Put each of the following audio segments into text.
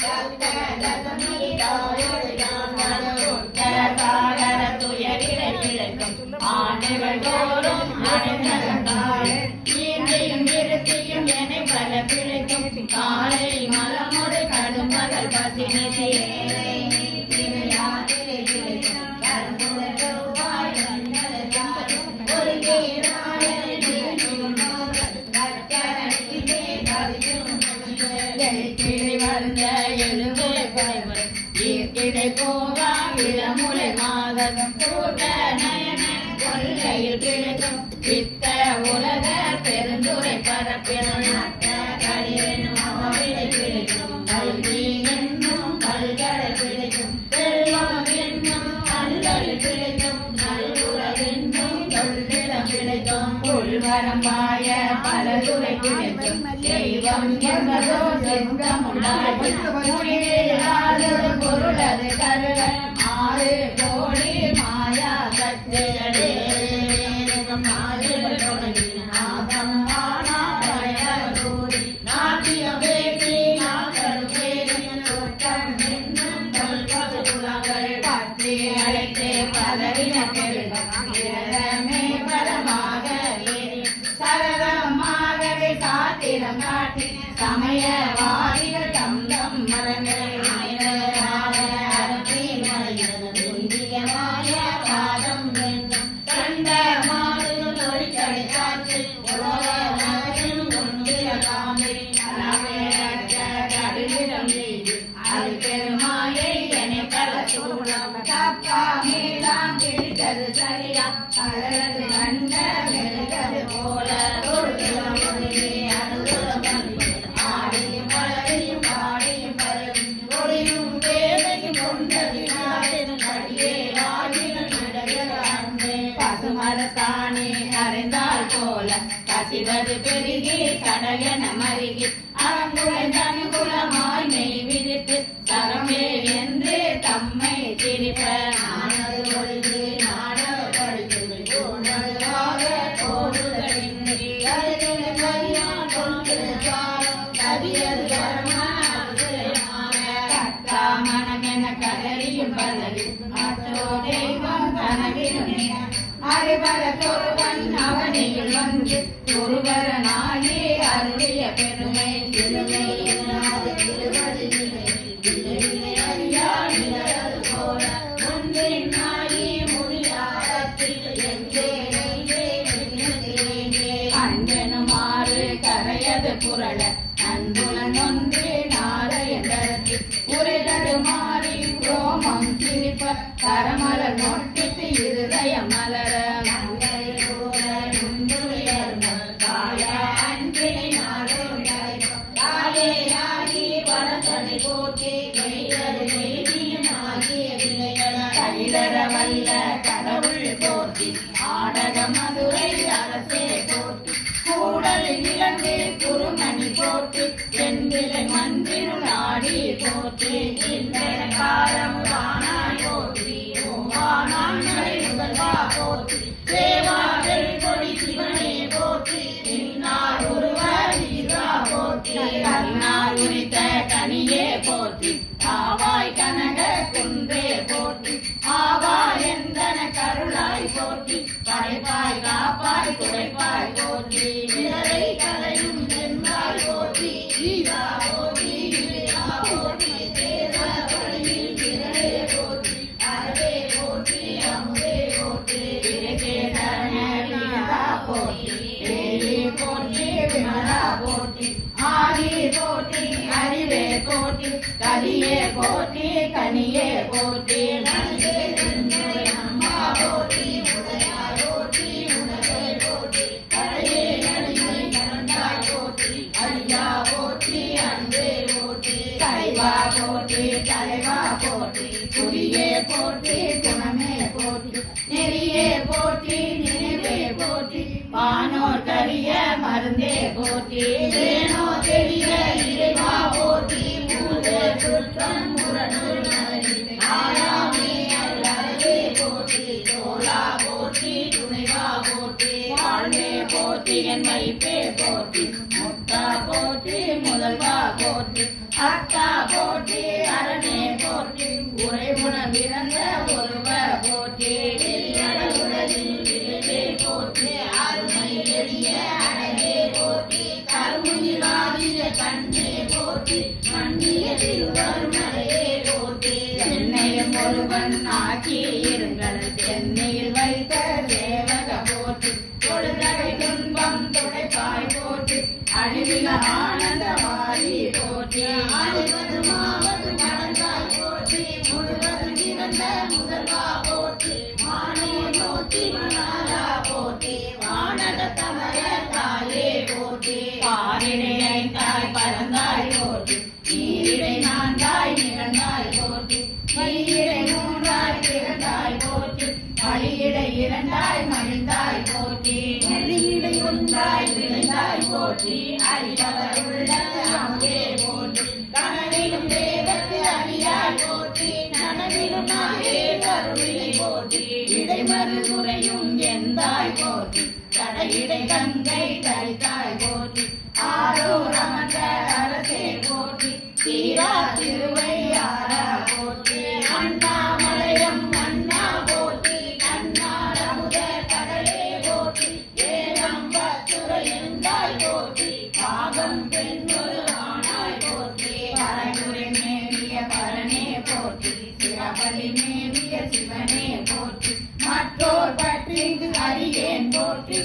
ஆண்டுகள் தோறும் அடைந்ததற்காக ஈன்றையும் இருத்தையும் என்னை பல பிழைக்கும் காலை மலமோடு கடும் மலர் பசினே வந்த எழுமுறை படைவர் ஈர்க்கிடை போகா இளமுறை மாதம் கூட்ட நயன கொள்கையில் கிடைக்கும் பித்த உலக பெருந்துரை பரப்பினும் கடிவெனும் அவவிலை கிடைக்கும் கல்வி என்னும் கல்கடை கிடைக்கும் செல்வம் என்னும் அல்லல் கிடைக்கும் நல்லுறவென்னும் தொல்லிடம் கிடைக்கும் உள்வரம்பாய பல துறை கிடைக்கும் தெய்வம் என்பதோ செங்கமுள்ளாய் முடிவில்லாத பொருள் அது கருக ஆறு கோடி மாயா சக்திகளே நாட்டியம் பேசி நாட்கள் பேசி தோட்டம் என்னும் தொல்பது குலங்கள் பற்றி அழைத்தே பதவின பெருகம் இரமே பலமாக ஏறி சரளமாகவே சாத்திரம் காட்டி சமயவாதிகள் தம் தம் மரங்களை மனிதராக அருத்தி இந்தியமாய பாதம் என்னும் கண்ட மாடு நொடிக்கடை சாற்று உலகம் ஒன்றிய காமை அளவேற்ற கடுகிடம் மீது அது பெருமாயை என்னை பல சூழம் தப்பா மீளாம் பிடித்தது சரியா அழகு கண்ட மெழுகது போல தொழுதம் ஒருங்கே அனுதலம் வந்து ஆடியும் மலரையும் பாடியும் பரவும் ஒளியும் வேலையும் கொண்டது நாடின் அடியே ஆடினும் இடையற அன்பே பசுமரத்தானே அறைந்தால் போல கசிவது பெருகி கடலென மருகி அறங்குலை குலமாய் நெய் விதித்து தரமே என்று தம்மை திரிப்ப நானது ஒழிந்து நாடக படித்து போனதாக போதுகளின்றி கருதுன கரியான் கொண்டு காலம் கதியது கத்தா மனமென கதறியும் பல்லவி மற்றோ தெய்வம் கனவிலும் அறிவர தொருவன் அவனியில் வந்து ஒருவரனாகி அருளிய பெருமை திருமை இல்லாத திருவடியிலே இல்லை அறியா நிழல் போல முன்பின் நாயி முடியாதத்தில் எங்கே நெஞ்சே நெஞ்சே அன்பெனுமாறு கரையது புரள அன்புலன் ஒன்று நாளையதற்கு உரைதடு மாறி ரோமம் சிரிப்ப கரமலர் நோட்டித்து இருதயம் மலர மங்கை கூட நுண்ணுயர்ந்த காய அன்பினை நாடும் தாயேயாகி வளர்த்தனை போற்றி மெய்யது மெய்தியும் ஆகிய வினைகள கைதர வல்ல கடவுள் போற்றி ஆடக மதுரை அரசே போற்றி கூடல் இலங்கு குருமணி போற்றி செந்திலை மன்றிருள் ஆடி போற்றி இந்திர காலம் வானாய் போற்றி ஓவானான் மலை முதல்வா போற்றி தேவாடல் கொடி சிவனே போற்றி இன்னார் ஒருவர் ஈரா போற்றி கண்ணார் உரித்த கனியே போற்றி ஆவாய் கனக குன்றே போற்றி ஆவா எந்தன கருளாய் போற்றி படைப்பாய் காப்பாய் குடைப்பாய் போற்றி விரலை கலையும் சென்றாய் போற்றி ஈரா போற்றி ஈரா போற்றி தேவ வழியில் விரலே போற்றி அறவே போற்றி அமுதே போற்றி விரகே தரண வீரா போற்றி தேவி போற்றி விமலா போற்றி ஆதி போற்றி அறிவே போற்றி கலியே போற்றி கனியே போற்றி நன்றே நன்றே அம்மா போற்றி உதயா போற்றி உணவே போற்றி கரையே நடிகை கண்டாய் போற்றி அரியா போற்றி அன்பே போற்றி தலைவா போற்றி தலைவா போற்றி குடியே போற்றி குணமே போற்றி நெறியே போற்றி நினைவே போற்றி வானோர் கரிய மருந்தே போற்றி வேணோ தெரிய இறைவா போற்றி மூதே சுற்றம் முரணுள் நலனி ஆயாமே அல்லறவே போற்றி தோளா போற்றி துணைவா போற்றி வாழ்வே போற்றி என் வைப்பே போற்றி முத்தா போற்றி முதல்வா போற்றி அக்கா போற்றி மன்னிய திருவருமலையே போற்றி என்னையும் ஒருவன் ஆக்கி இருங்கள் சென்னையில் வைத்த தேவக போற்றி கொடுதலை துன்பம் துடைப்பாய் போற்றி அழிவில ஆனந்தவாரி போற்றி அழிவது மாவது மறந்தாய் போற்றி முழுவதும் இறந்த முதல்வா போற்றி மானிய போற்றி மணாலா போற்றி வானக தமர தாயே போற்றி பாரிடை தாய் பறந்தாய் போற்றி நீரிடை நான்காய் நிகழ்ந்தாய் போற்றி வழியிடை மூன்றாய் திறந்தாய் போற்றி வழியிடை இரண்டாய் மகிழ்ந்தாய் போற்றி வழியிடை ஒன்றாய் விளைந்தாய் போற்றி அறிவவர் உள்ள அங்கே போற்றி கனவிலும் தேவத்து அறியாய் போற்றி நனவிலும் நாயே கருவிலை போற்றி இடைமறு துறையும் எந்தாய் போற்றி தடையிடை கங்கை தரித்தாய் போற்றி ஆரோர் அமர்ந்த அரசே போற்றி தீரா திருவையாரா போற்றி அண்ணாமலையம் அண்ணா போற்றி கண்ணார் அமுத கடலே போற்றி ஏழம்பத்துறை எந்தாய் போற்றி பாகம் பெண்ணொரு ஆனாய் போற்றி பரங்குறை மேவிய பரனே போற்றி சிறபலி மேவிய சிவனே போற்றி மற்றோர் பற்றிங்கு அறியேன் போற்றி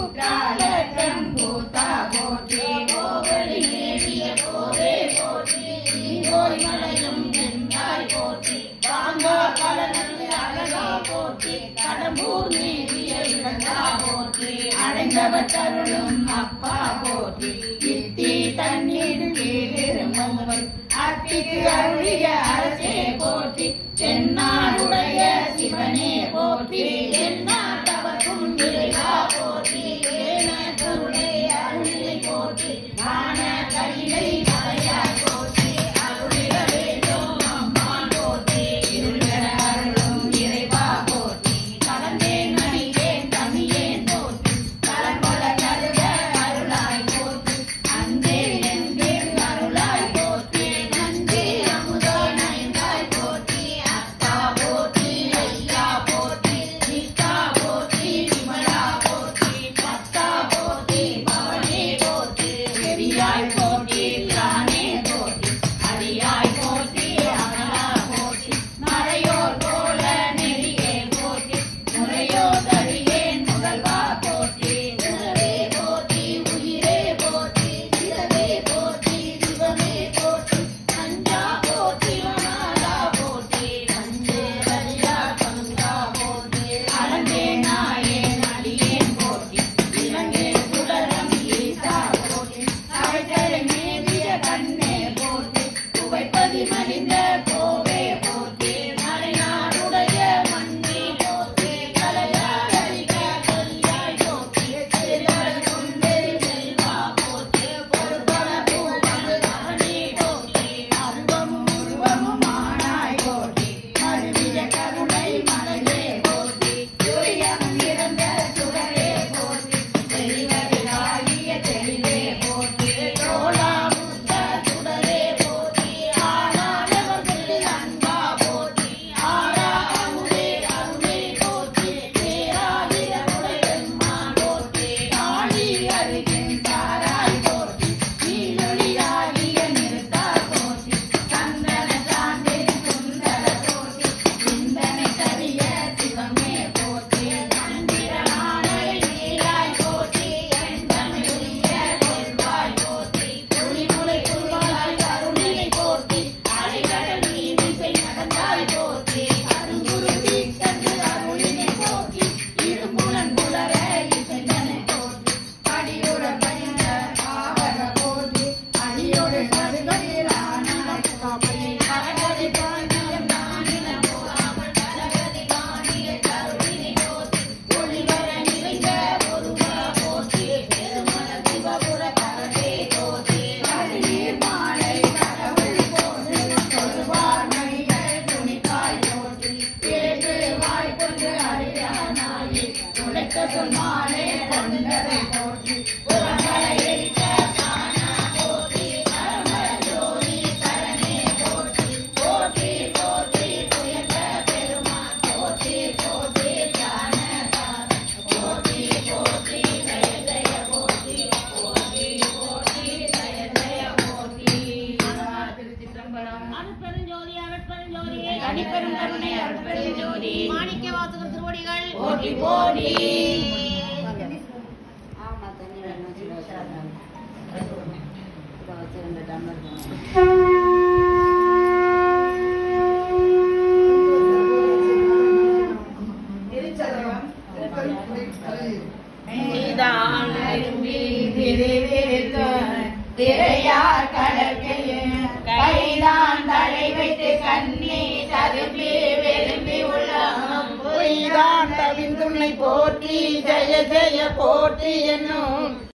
குற்றாலம் கூத்தா போற்றி கோவலி மேவிய கோவே போற்றி ஈரோய் மலையும் எந்தாய் போற்றி பாங்கா பலனது அழகா போற்றி கடம்பூர் மேவிய இழந்தா போற்றி அடைந்தவர் தருளும் அப்பா போற்றி இத்தி தண்ணீர் கீழிரும்பவர் அத்திக்கு அருளிய அரசே போற்றி தென்னாடுடைய சிவனே போற்றி எந்நாட்டவர்க்கும் இறைவா போற்றி ஏன கருணை அருளை போற்றி ஞான கையிலை மலையாய் போற்றி அருளிட வேண்டும் அம்மான் போற்றி இருளர அருளும் இறைவா போற்றி கலந்தேன் மணியேன் தமியேன் போற்றி கலம்பல கருக அருளாய் போற்றி அன்பே என்பே அருளாய் போற்றி நன்றி அமுதா நயந்தாய் போற்றி அத்தா போற்றி ஐயா போற்றி நித்தா போற்றி விமலா போற்றி பத்தா போற்றி பவனே போற்றி பெரியாய் போற்றி பிரானே போற்றி அடியாய் போற்றி அமலா போற்றி மறையோர் போல நெறியே போற்றி முறையோ தடியேன் முதல்வா போற்றி உணவே போற்றி உயிரே போற்றி சிறவே போற்றி சிவமே போற்றி அஞ்சா போற்றி மணாலா போற்றி அஞ்சே வரியா பங்கா போற்றி அலங்கே நாயேன் அடியேன் போற்றி இலங்கை சுடரம் ஈசா போற்றி அவைத்தலை மேவிய கண்ணே போற்றி துவைப்பதி மலிந்த கோவே போற்றி மலைநாடுடைய மண்ணே போற்றி கலையாய் அழிக்க கலியாய் போற்றி செல்வர் கொண்டெறி செல்வா போற்றி பொறுப்பன பூவனு கவனே போற்றி அருவமும் உருவமும் ஆனாய் போற்றி மருவிய கருணை மலையே போற்றி துரியமும் இறந்த சுடரே போற்றி தெளிவதிலாகிய தெளிவே போற்றி தோளாமுத்த சுடரே போற்றி ஆனா தனிப்பெரும் கருணை அருட்பெரும் ஜோதி மாணிக்க வாசகர் திருவடிகள் போற்றி போற்றி நீதான் விரும்பி விரிவிரிக்க திரையார் கடற்கையில் கைதான் தலை வைத்து கண்ணி தரும்பி விரும்பி உள்ளம் பொய்தான் தவிந்துன்னை போற்றி ஜெய ஜெய போற்றி என்னும்